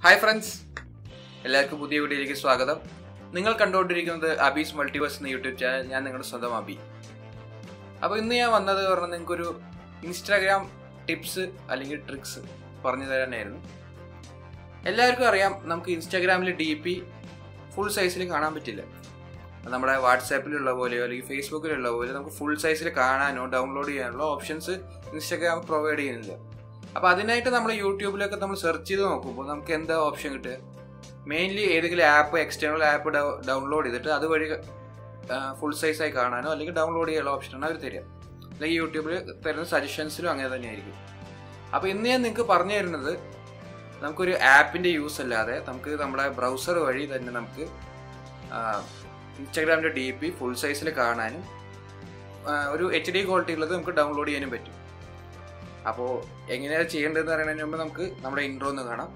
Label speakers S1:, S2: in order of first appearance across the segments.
S1: hi friends എല്ലാവർക്കും പുതിയ വീഡിയോയിലേക്ക് സ്വാഗതം നിങ്ങൾ കണ്ടുകൊണ്ടിരിക്കുന്നത് അബീസ് മൾട്ടിവേഴ്സ് എന്ന യൂട്യൂബ് ചാനൽ ഞാൻ നിങ്ങളുടെ സ്വന്തം അബി അപ്പോൾ ഇന്ന് ഞാൻ വന്നത് പറഞ്ഞാൽ നിങ്ങൾക്കൊരു ഇൻസ്റ്റാഗ്രാം ടിപ്സ് അല്ലെങ്കിൽ ട്രിക്സ് പറഞ്ഞു തരാനായിരുന്നു എല്ലാവർക്കും അറിയാം നമുക്ക് ഇൻസ്റ്റാഗ്രാമിൽ ഡി പി ഫുൾ സൈസിൽ കാണാൻ പറ്റില്ല അത് നമ്മുടെ വാട്സാപ്പിലുള്ള പോലെയോ അല്ലെങ്കിൽ ഫേസ്ബുക്കിലുള്ള പോലെ നമുക്ക് ഫുൾ സൈസിൽ കാണാനോ ഡൗൺലോഡ് ചെയ്യാനുള്ള ഓപ്ഷൻസ് ഇൻസ്റ്റാഗ്രാം പ്രൊവൈഡ് ചെയ്യുന്നില്ല അപ്പോൾ അതിനായിട്ട് നമ്മൾ യൂട്യൂബിലൊക്കെ നമ്മൾ സെർച്ച് ചെയ്ത് നോക്കുമ്പോൾ നമുക്ക് എന്താ ഓപ്ഷൻ കിട്ടുക മെയിൻലി ഏതെങ്കിലും ആപ്പ് എക്സ്റ്റേണൽ ആപ്പ് ഡൗൺലോഡ് ചെയ്തിട്ട് അതുവഴി ഫുൾ സൈസായി കാണാനോ അല്ലെങ്കിൽ ഡൗൺലോഡ് ചെയ്യാനുള്ള ഓപ്ഷനാണ് അവർ തരിക അല്ലെങ്കിൽ യൂട്യൂബിൽ തരുന്ന സജഷൻസിലും അങ്ങനെ തന്നെയായിരിക്കും അപ്പോൾ ഇന്ന് ഞാൻ നിങ്ങൾക്ക് പറഞ്ഞു തരുന്നത് നമുക്കൊരു ആപ്പിൻ്റെ യൂസ് അല്ലാതെ നമുക്ക് നമ്മുടെ ബ്രൗസർ വഴി തന്നെ നമുക്ക് ഇൻസ്റ്റാഗ്രാമിൻ്റെ ഡി പി ഫുൾ സൈസിൽ കാണാനും ആ, ഒരു എച്ച് ഡി ക്വാളിറ്റി ഉള്ളത് നമുക്ക് ഡൗൺലോഡ് ചെയ്യാനും പറ്റും അപ്പോൾ എങ്ങനെയാണ് ചെയ്യേണ്ടതെന്ന് പറയുന്നതിന് മുമ്പ് നമുക്ക് നമ്മുടെ ഇൻട്രോ ഒന്ന് കാണാം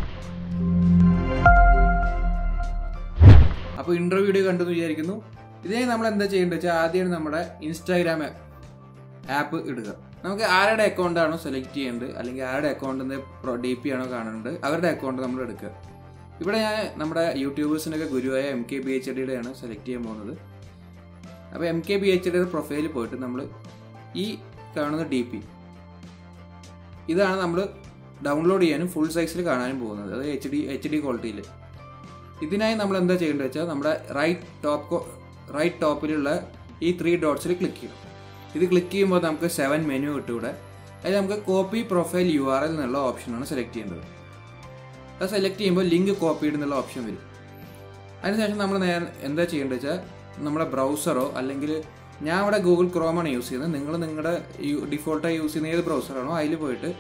S1: അപ്പോൾ ഇൻട്രോ വീഡിയോ കണ്ടെന്ന് വിചാരിക്കുന്നു ഇതിനെ നമ്മൾ എന്താ ചെയ്യേണ്ടത് വെച്ചാൽ ആദ്യമാണ് നമ്മുടെ ഇൻസ്റ്റാഗ്രാം ആപ്പ് ഇടുക നമുക്ക് ആരുടെ അക്കൗണ്ട് ആണോ സെലക്ട് ചെയ്യേണ്ടത് അല്ലെങ്കിൽ ആരുടെ അക്കൗണ്ടിൽ ഡി പി ആണോ കാണേണ്ടത് അവരുടെ അക്കൗണ്ട് നമ്മൾ എടുക്കുക ഇവിടെ ഞാൻ നമ്മുടെ യൂട്യൂബേഴ്സിനൊക്കെ ഗുരുവായ എം കെ ബി എച്ച് ഡിയുടെയാണ് സെലക്ട് ചെയ്യാൻ പോകുന്നത് അപ്പോൾ എം കെ ബി എച്ച് ഡിയുടെ പ്രൊഫൈലിൽ പോയിട്ട് നമ്മൾ ഈ കാണുന്ന ഡി പി ഇതാണ് നമ്മൾ ഡൗൺലോഡ് ചെയ്യാനും ഫുൾ സൈസിൽ കാണാനും പോകുന്നത് അത് എച്ച് ഡി എച്ച് ഡി ക്വാളിറ്റിയിൽ ഇതിനായി നമ്മൾ എന്താ ചെയ്യേണ്ടത് വെച്ചാൽ നമ്മുടെ റൈറ്റ് ടോപ്പ് റൈറ്റ് ടോപ്പിലുള്ള ഈ ത്രീ ഡോട്ട്സിൽ ക്ലിക്ക് ചെയ്യും ഇത് ക്ലിക്ക് ചെയ്യുമ്പോൾ നമുക്ക് സെവൻ മെനു കിട്ടും ഇവിടെ അതിൽ നമുക്ക് copy profile U R L എന്നുള്ള ഓപ്ഷനാണ് സെലക്ട് ചെയ്യേണ്ടത് അത് സെലക്ട് ചെയ്യുമ്പോൾ ലിങ്ക് കോപ്പീഡ് എന്നുള്ള ഓപ്ഷൻ വരും അതിനുശേഷം നമ്മൾ നേരെ എന്താ ചെയ്യേണ്ടത് വെച്ചാൽ നമ്മുടെ ബ്രൗസറോ അല്ലെങ്കിൽ ഞാൻ ഇവിടെ ഗൂഗിൾ ക്രോമാണ് യൂസ് ചെയ്യുന്നത് നിങ്ങൾ നിങ്ങളുടെ ഡിഫോൾട്ടായി യൂസ് ചെയ്യുന്ന ഏത് ബ്രൗസറാണോ അതിൽ പോയിട്ട്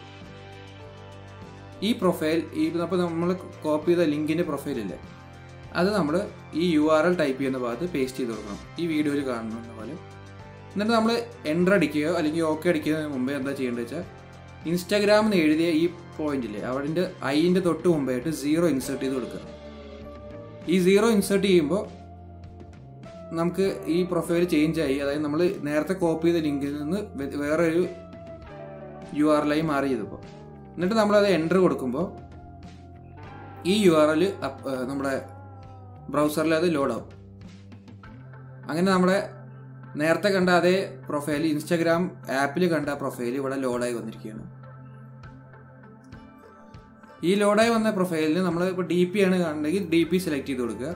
S1: ഈ പ്രൊഫൈൽ ഈ അപ്പോൾ നമ്മൾ കോപ്പി ചെയ്ത ലിങ്കിൻ്റെ പ്രൊഫൈലില്ലേ അത് നമ്മൾ ഈ യു ആർ എൽ ടൈപ്പ് ചെയ്യുന്ന ഭാഗത്ത് പേസ്റ്റ് ചെയ്ത് കൊടുക്കണം ഈ വീഡിയോയിൽ കാണുന്ന പോലെ എന്നിട്ട് നമ്മൾ എൻ്റർ അടിക്കുകയോ അല്ലെങ്കിൽ ഓക്കെ അടിക്കുന്നതിന് മുമ്പേ എന്താ ചെയ്യേണ്ടത് വെച്ചാൽ ഇൻസ്റ്റാഗ്രാമിൽ നിന്ന് എഴുതിയ ഈ പോയിന്റില്ലേ അവിടെ ഐൻ്റെ തൊട്ട് മുമ്പായിട്ട് സീറോ ഇൻസേർട്ട് ചെയ്ത് കൊടുക്കുക ഈ സീറോ ഇൻസേർട്ട് ചെയ്യുമ്പോൾ നമുക്ക് ഈ പ്രൊഫൈൽ ചേഞ്ച് ആയി അതായത് നമ്മൾ നേരത്തെ കോപ്പി ചെയ്ത ലിങ്കിൽ നിന്ന് വേ- വേറൊരു യു ആർ എൽ ആയി മാറി ഇതിപ്പോൾ എന്നിട്ട് നമ്മളത് എൻ്റർ കൊടുക്കുമ്പോൾ ഈ യു ആർ എൽ നമ്മുടെ ബ്രൗസറിൽ അത് ലോഡ് ആവും അങ്ങനെ നമ്മുടെ നേരത്തെ കണ്ട അതേ പ്രൊഫൈൽ ഇൻസ്റ്റാഗ്രാം ആപ്പിൽ കണ്ട പ്രൊഫൈൽ ഇവിടെ ലോഡായി വന്നിരിക്കുകയാണ് ഈ ലോഡായി വന്ന പ്രൊഫൈലിന് നമ്മൾ ഇപ്പോൾ ഡി പി ആണ് കാണുന്നതെങ്കിൽ ഡി പി സെലക്ട് ചെയ്ത് കൊടുക്കുക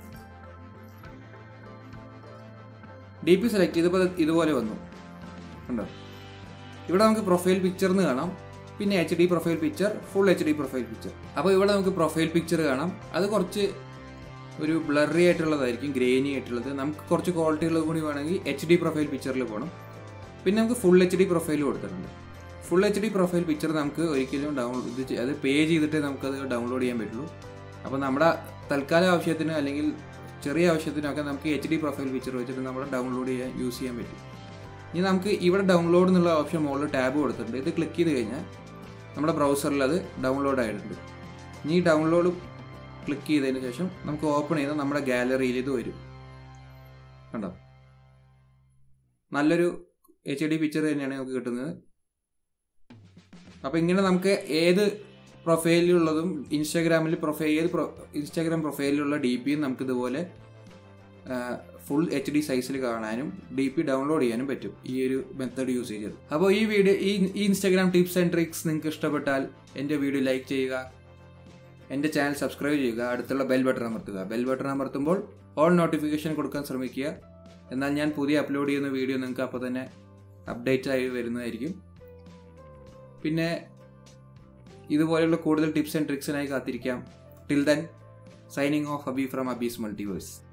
S1: ഡി പി സെലക്ട് ചെയ്തപ്പോൾ അത് ഇതുപോലെ വന്നു കണ്ടോ ഇവിടെ നമുക്ക് പ്രൊഫൈൽ പിക്ചർ എന്ന് കാണാം പിന്നെ H D profile picture full H D profile picture അപ്പോൾ ഇവിടെ നമുക്ക് പ്രൊഫൈൽ പിക്ചർ കാണാം അത് കുറച്ച് ഒരു ബ്ലറി ആയിട്ടുള്ളതായിരിക്കും ഗ്രെയിനി ആയിട്ടുള്ളത് നമുക്ക് കുറച്ച് ക്വാളിറ്റി ഉള്ളത് കൂടി വേണമെങ്കിൽ എച്ച് ഡി പ്രൊഫൈൽ പിക്ചറിൽ പോകണം പിന്നെ നമുക്ക് ഫുൾ എച്ച് ഡി പ്രൊഫൈൽ കൊടുത്തിട്ടുണ്ട് full H D profile picture നമുക്ക് ഒരിക്കലും ഡൗൺലോഡ് ഇത് ചെയ്- അത് പേ ചെയ്തിട്ട് നമുക്കത് ഡൗൺലോഡ് ചെയ്യാൻ പറ്റുള്ളൂ അപ്പോൾ നമ്മുടെ തൽക്കാല ആവശ്യത്തിന് അല്ലെങ്കിൽ ചെറിയ ആവശ്യത്തിനൊക്കെ നമുക്ക് എച്ച് ഡി പ്രൊഫൈൽ പിക്ചർ വെച്ചിട്ട് നമ്മുടെ ഡൗൺലോഡ് ചെയ്യാൻ യൂസ് ചെയ്യാൻ പറ്റും ഇനി നമുക്ക് ഇവിടെ ഡൗൺലോഡ് എന്നുള്ള ഓപ്ഷൻ മുകളിൽ ടാബ് കൊടുത്തിട്ടുണ്ട് ഇത് ക്ലിക്ക് ചെയ്ത് കഴിഞ്ഞാൽ നമ്മുടെ ബ്രൗസറിൽ അത് ഡൗൺലോഡ് ആയിട്ടുണ്ട് ഇനി ഈ ഡൗൺലോഡ് ക്ലിക്ക് ചെയ്തതിന് ശേഷം നമുക്ക് ഓപ്പൺ ചെയ്ത് നമ്മുടെ ഗാലറിയിൽ ഇത് വരും കണ്ടോ നല്ലൊരു എച്ച് ഡി പിക്ചർ തന്നെയാണ് നമുക്ക് കിട്ടുന്നത് അപ്പോൾ ഇങ്ങനെ നമുക്ക് ഏത് പ്രൊഫൈലിലുള്ളതും ഇൻസ്റ്റാഗ്രാമിൽ പ്രൊഫൈൽ ഏത് പ്രൊ ഇൻസ്റ്റാഗ്രാം പ്രൊഫൈലിലുള്ള ഡി പിയും നമുക്ക് ഇതുപോലെ ഫുൾ എച്ച് ഡി സൈസിൽ കാണാനും ഡി പി ഡൗൺലോഡ് ചെയ്യാനും പറ്റും ഈ ഒരു മെത്തേഡ് യൂസ് ചെയ്തത് അപ്പോൾ ഈ വീഡിയോ ഈ ഈ ഇൻസ്റ്റാഗ്രാം ടിപ്സ് ആൻഡ് ട്രിക്സ് നിങ്ങൾക്ക് ഇഷ്ടപ്പെട്ടാൽ എൻ്റെ വീഡിയോ ലൈക്ക് ചെയ്യുക എൻ്റെ ചാനൽ സബ്സ്ക്രൈബ് ചെയ്യുക അടുത്തുള്ള ബെൽ ബട്ടൺ അമർത്തുക ബെൽ ബട്ടൺ അമർത്തുമ്പോൾ ഓൾ നോട്ടിഫിക്കേഷൻ കൊടുക്കാൻ ശ്രമിക്കുക എന്നാൽ ഞാൻ പുതിയ അപ്ലോഡ് ചെയ്യുന്ന വീഡിയോ നിങ്ങൾക്ക് അപ്പോൾ തന്നെ അപ്ഡേറ്റ് ആയി വരുന്നതായിരിക്കും പിന്നെ ഇതുപോലെയുള്ള കൂടുതൽ ടിപ്സ് ആൻഡ് ട്രിക്സിനായി കാത്തിരിക്കാം till then signing off Abi from Abi's multiverse